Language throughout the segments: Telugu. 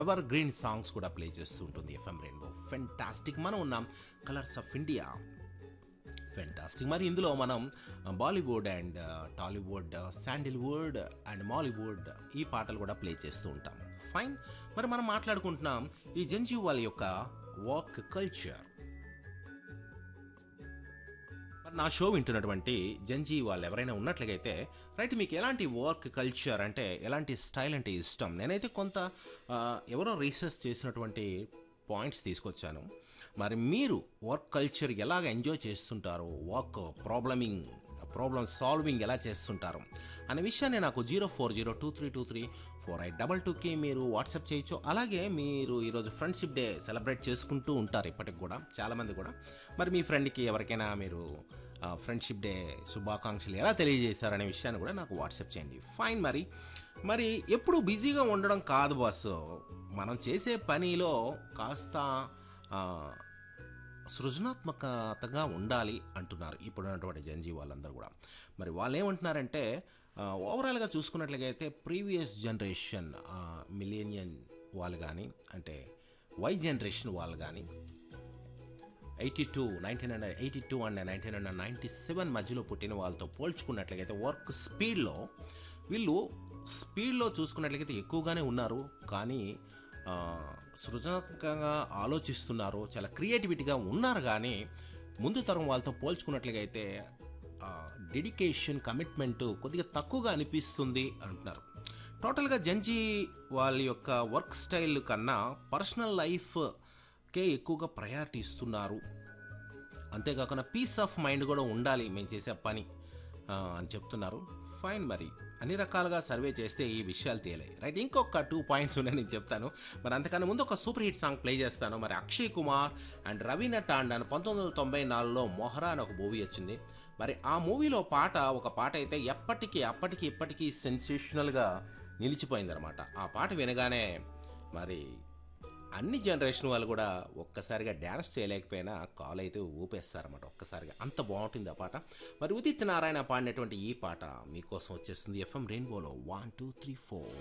ఎవర్ గ్రీన్ సాంగ్స్ కూడా ప్లే చేస్తూ ఉంటుంది ఎఫ్ఎం రెయిన్బో ఫెంటాస్టిక్ మనం ఉన్నాం కలర్స్ ఆఫ్ ఇండియా ఫెంటాస్టిక్ మరి ఇందులో మనం బాలీవుడ్ అండ్ టాలీవుడ్ శాండిల్వుడ్ అండ్ మాలీవుడ్ ఈ పాటలు కూడా ప్లే చేస్తూ ఉంటాం ఫైన్ మరి మనం మాట్లాడుకుంటున్నాం ఈ జంజీ వాళ్ళ యొక్క వాక్ కల్చర్ మరి నా షో వింటున్నటువంటి జంజీ వాళ్ళు ఎవరైనా ఉన్నట్లయితే రైట్ మీకు ఎలాంటి వర్క్ కల్చర్ అంటే ఎలాంటి స్టైల్ అంటే ఇష్టం నేనైతే కొంత ఆ, ఎవరో రీసెర్చ్ చేసినటువంటి పాయింట్స్ తీసుకొచ్చాను మరి మీరు వర్క్ కల్చర్ ఎలాగ ఎంజాయ్ చేస్తుంటారు వర్క్ ప్రాబ్లమింగ్ ప్రాబ్లమ్ సాల్వింగ్ ఎలా చేస్తుంటారు అనే విషయాన్ని నాకు zero four zero two three two three four eight double టూకి మీరు వాట్సాప్ చేయొచ్చు అలాగే మీరు ఈరోజు ఫ్రెండ్షిప్ డే సెలబ్రేట్ చేసుకుంటూ ఉంటారు ఇప్పటికి కూడా చాలామంది కూడా మరి మీ ఫ్రెండ్కి ఎవరికైనా మీరు ఫ్రెండ్షిప్ డే శుభాకాంక్షలు ఎలా తెలియజేశారనే విషయాన్ని కూడా నాకు వాట్సాప్ చేయండి ఫైన్ మరి మరి ఎప్పుడు బిజీగా ఉండడం కాదు బాస్ మనం చేసే పనిలో కాస్త ఆ, సృజనాత్మకతగా ఉండాలి అంటున్నారు ఇప్పుడున్నటువంటి జంజీ వాళ్ళందరూ కూడా మరి వాళ్ళు ఏమంటున్నారంటే ఆ, ఓవరాల్గా చూసుకున్నట్లయితే ప్రీవియస్ జనరేషన్ మిలేనియన్ వాళ్ళు కానీ అంటే వై జనరేషన్ వాళ్ళు కానీ eighty two nineteen hundred eighty two and nineteen hundred ninety seven మధ్యలో పుట్టిన వాళ్ళతో పోల్చుకున్నట్లయితే వర్క్ స్పీడ్లో వీళ్ళు స్పీడ్లో చూసుకున్నట్లయితే ఎక్కువగానే ఉన్నారు కానీ ఆ, సృజనాత్మకంగా ఆలోచిస్తున్నారు చాలా క్రియేటివిటీగా ఉన్నారు కానీ ముందు తరం వాళ్ళతో పోల్చుకున్నట్లయితే డెడికేషన్ కమిట్మెంట్ కొద్దిగా తక్కువగా అనిపిస్తుంది అంటున్నారు టోటల్గా జంజీ వాళ్ళ యొక్క వర్క్ స్టైల్ కన్నా పర్సనల్ లైఫ్కే ఎక్కువగా ప్రయారిటీ ఇస్తున్నారు అంతేకాకుండా పీస్ ఆఫ్ మైండ్ కూడా ఉండాలి మేము చేసే పని ఆ, అని చెప్తున్నారు ఫైన్ మరి అన్ని రకాలుగా సర్వే చేస్తే ఈ విషయాలు తేలాయి రైట్ ఇంకొక టూ పాయింట్స్ ఉన్నాయి నేను చెప్తాను మరి అంతకన్నా ముందు ఒక సూపర్ హిట్ సాంగ్ ప్లే చేస్తాను మరి అక్షయ్ కుమార్ అండ్ రవీనా టాండన్ పంతొమ్మిది వందల తొంభై నాలుగులో మొహరా అని ఒక మూవీ వచ్చింది మరి ఆ మూవీలో పాట ఒక పాట అయితే ఎప్పటికీ అప్పటికి ఇప్పటికీ సెన్సేషనల్గా నిలిచిపోయిందనమాట ఆ పాట వినగానే మరి అన్ని జనరేషన్ వాళ్ళు కూడా ఒక్కసారిగా డ్యాన్స్ చేయలేకపోయినా కాల్ అయితే ఊపేస్తారన్నమాట ఒక్కసారిగా అంత బాగుంటుంది ఆ పాట మరి ఉదిత్ నారాయణ పాడినటువంటి ఈ పాట మీకోసం వచ్చేస్తుంది ఎఫ్ఎం రెయిన్బోలో వన్ టూ త్రీ ఫోర్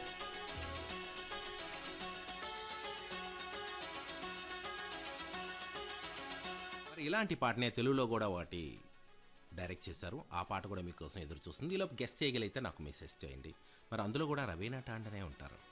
మరి ఇలాంటి పాటనే తెలుగులో కూడా వాటి డైరెక్ట్ చేశారు ఆ పాట కూడా మీకోసం ఎదురు చూస్తుంది ఈలోపు గెస్ట్ చేయగలిగితే నాకు మెసేజ్ చేయండి మరి అందులో కూడా రవీనా టాండనే ఉంటారు